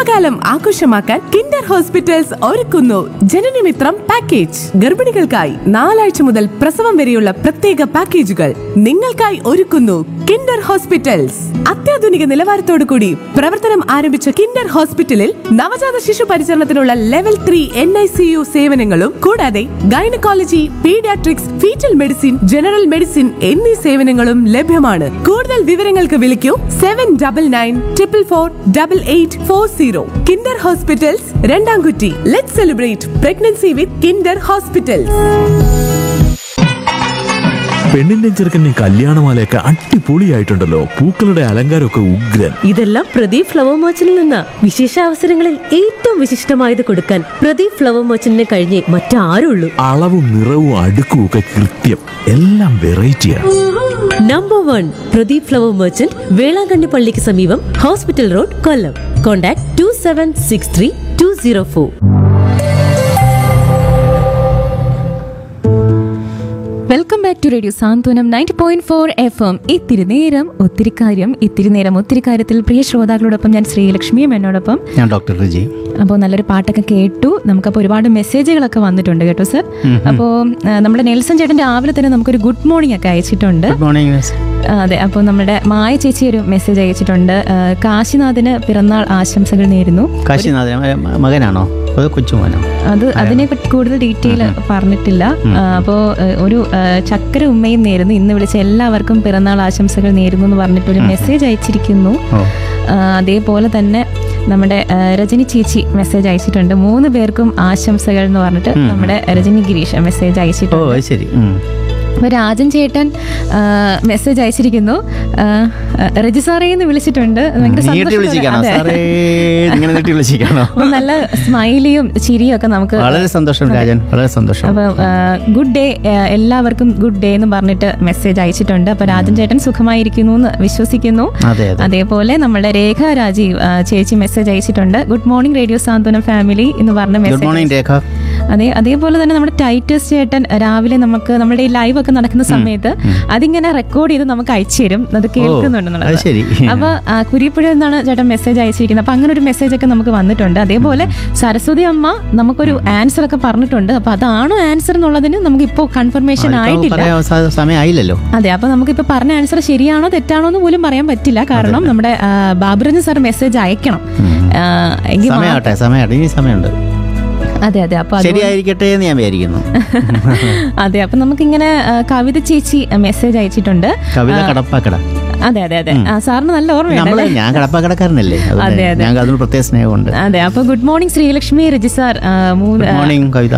ഗർഭകാലം ആഘോഷമാക്കാൻ Kinder hospitals ഒരുക്കുന്നു ജനനമിത്രം പാക്കേജ് ഗർഭിണികൾക്കായി നാലാഴ്ച മുതൽ പ്രസവം വരെയുള്ള പ്രത്യേക പാക്കേജുകൾ നിങ്ങൾക്കായി ഒരുക്കുന്നു കിൻഡർ ഹോസ്പിറ്റൽസ് അത്യാധുനിക നിലവാരത്തോടു കൂടി പ്രവർത്തനം ആരംഭിച്ച കിൻഡർ ഹോസ്പിറ്റലിൽ നവജാത ശിശു പരിചരണത്തിനുള്ള level three N I C U സേവനങ്ങളും കൂടാതെ gynaecology paediatrics foetal medicine general medicine എന്നീ സേവനങ്ങളും ലഭ്യമാണ് കൂടുതൽ വിവരങ്ങൾക്ക് വിളിക്കൂ seven double nine triple four double eight four zero Kinder hospitals രണ്ടാംകുറ്റി let celebrate pregnancy with Kinder hospitals പെണ്ണിന്റെ ചെറുക്കൻ്റെ കല്യാണമാലയൊക്കെ അടിപൊളിയായിട്ടുണ്ടല്ലോ പൂക്കളുടെ അലങ്കാരമൊക്കെ ഉഗ്രൻ ഇതെല്ലാം പ്രദീപ് ഫ്ലവർ മർച്ചന്റിൽ നിന്ന് വിശേഷ അവസരങ്ങളിൽ ഏറ്റവും വിശിഷ്ടമായത് കൊടുക്കാൻ പ്രദീപ് ഫ്ലവർ മർച്ചന്റിനെ കഴിഞ്ഞേ മറ്റാരുള്ളൂ അളവും നിറവും അടുക്കും ഒക്കെ കൃത്യം എല്ലാം വെറൈറ്റിയാണ് number one Pradeep flower merchant Velankanni പള്ളിക്ക് സമീപം hospital road Kollam contact to seven six three two zero four welcome back to radio Santhwanam ninety point four F M ഇത്തിരി നേരം ഒത്തിരി കാര്യം ഇത്തിരി നേരം ഒത്തിരി കാര്യത്തിൽ പ്രിയ ശ്രോതാക്കളോടൊപ്പം ഞാൻ ശ്രീലക്ഷ്മിയും എന്നോടൊപ്പം ഞാൻ ഡോക്ടർ റിജി അപ്പോൾ നല്ലൊരു പാട്ടൊക്കെ കേട്ടു നമുക്കപ്പോൾ ഒരുപാട് മെസ്സേജുകളൊക്കെ വന്നിട്ടുണ്ട് കേട്ടോ സർ അപ്പോൾ നമ്മുടെ നെൽസൺ ചേട്ടൻ രാവിലെ തന്നെ നമുക്കൊരു ഗുഡ് മോർണിംഗ് ഒക്കെ അയച്ചിട്ടുണ്ട് ഗുഡ് മോർണിംഗ് മിസ് ആ, അതെ അപ്പോൾ നമ്മുടെ മായ ചേച്ചി ഒരു മെസ്സേജ് അയച്ചിട്ടുണ്ട് ആ, കാശിനാഥിന് പിറന്നാൾ ആശംസകൾ നേരുന്നു കാശിനാഥൻ മ- മകനാണോ അതോ കൊച്ചുമോനോ അത് അതിനെ പറ്റി കൂടുതൽ ഡീറ്റെയിൽ പറഞ്ഞിട്ടില്ല അപ്പോൾ ഒരു ആ, ചക്കര ഉമ്മയും നേരുന്നു ഇന്ന് വിളിച്ച എല്ലാവർക്കും പിറന്നാൾ ആശംസകൾ നേരുന്നു എന്ന് പറഞ്ഞിട്ട് ഒരു മെസ്സേജ് അയച്ചിരിക്കുന്നു ഓ ആ, അതേപോലെ തന്നെ നമ്മുടെ ആ, രജനി ചേച്ചി മെസ്സേജ് അയച്ചിട്ടുണ്ട് മൂന്ന് പേർക്കും ആശംസകൾ എന്ന് പറഞ്ഞിട്ട് നമ്മുടെ രജനി ഗിരീഷ് മെസ്സേജ് ഓ അയച്ചിട്ടുണ്ട് അത് ശരി ഉം. അപ്പൊ രാജൻ ചേട്ടൻ മെസ്സേജ് അയച്ചിരിക്കുന്നു ആ, ആ, രജി സാറേ എന്ന് വിളിച്ചിട്ടുണ്ട് ഭയങ്കര നീട്ടി സന്തോഷത്തോടെ- വിളിച്ചിരിക്കണോ അതെ. സാറേ ഇങ്ങനെ നീട്ടി വിളിച്ചിരിക്കണോ അപ്പൊ നല്ല സ്മൈലിയും ചിരിയും ഒക്കെ നമുക്ക് വളരെ സന്തോഷം രാജൻ വളരെ സന്തോഷം അപ്പൊ ഗുഡ് ഡേ എല്ലാവർക്കും ഗുഡ് ഡേ എന്ന് പറഞ്ഞിട്ട് മെസ്സേജ് അയച്ചിട്ടുണ്ട് അപ്പൊ രാജൻ ചേട്ടൻ സുഖമായിരിക്കുന്നു എന്ന് വിശ്വസിക്കുന്നു അതെ അതെ അതേപോലെ നമ്മുടെ രേഖ രാജീവ് ആ, ചേച്ചി മെസ്സേജ് അയച്ചിട്ടുണ്ട് good morning radio Santhwanam family എന്ന് പറഞ്ഞ ഗുഡ് മെസ്സേജ് മോർണിംഗ് രേഖ അതെ അതേപോലെ തന്നെ നമ്മുടെ ടൈറ്റസ് ചേട്ടൻ രാവിലെ നമുക്ക് നമ്മുടെ ഈ ലൈവ് ഒക്കെ നടക്കുന്ന സമയത്ത് അതിങ്ങനെ റെക്കോർഡ് ചെയ്ത് നമുക്ക് അയച്ചു തരും അത് കേൾക്കുന്നുണ്ടെന്നുള്ളത് അത് ശരി. അപ്പൊ ആ, കുരിപ്പുഴ എന്നാണ് ചേട്ടൻ മെസ്സേജ് അയച്ചിരിക്കുന്നത് അപ്പൊ അങ്ങനെ ഒരു മെസ്സേജ് ഒക്കെ നമുക്ക് വന്നിട്ടുണ്ട് അതേപോലെ സരസ്വതി അമ്മ നമുക്കൊരു ആൻസർ ഒക്കെ പറഞ്ഞിട്ടുണ്ട് അപ്പൊ അതാണോ ആൻസർ എന്നുള്ളതിന് നമുക്ക് ഇപ്പോൾ കൺഫർമേഷൻ അതിപ്പോ ആയിട്ടില്ല പറയാൻ സ- സമയമായില്ലല്ലോ അതെ അപ്പൊ നമുക്കിപ്പോ പറഞ്ഞ ആൻസർ ശരിയാണോ തെറ്റാണോ എന്ന് പോലും പറയാൻ പറ്റില്ല കാരണം നമ്മുടെ ആ, ബാബുരഞ്ജൻ സാർ മെസ്സേജ് അയക്കണം ആ, എങ്കിൽ മാത്രം- സമയമാട്ടെ സമയമാട്ടെ ഇനി സമയമുണ്ട് അതെ അതെ അപ്പൊ അതുകൊണ്ട് ശരിയായിരിക്കട്ടെ എന്ന് ഞാൻ വിചാരിക്കുന്നു അതെ അപ്പൊ നമുക്കിങ്ങനെ ആ, കവിത ചേച്ചി മെസ്സേജ് അയച്ചിട്ടുണ്ട് കവിത കടപ്പാക്കട അതെ അതെ അതെ ആ, സാറിന് നല്ല നമ്മള് ഓർമ്മയുണ്ടല്ലേ ഞാൻ കടപ്പാക്കടക്കാരനല്ലേ അതുകൊണ്ട് അതെ, അതെ. ഞങ്ങൾക്ക് അതിന് പ്രത്യേക സ്നേഹമുണ്ട് അതെ അപ്പൊ good morning Sreelakshmi Raji sir ആ, മൂന്ന് ഗുഡ് മോർണിംഗ് കവിത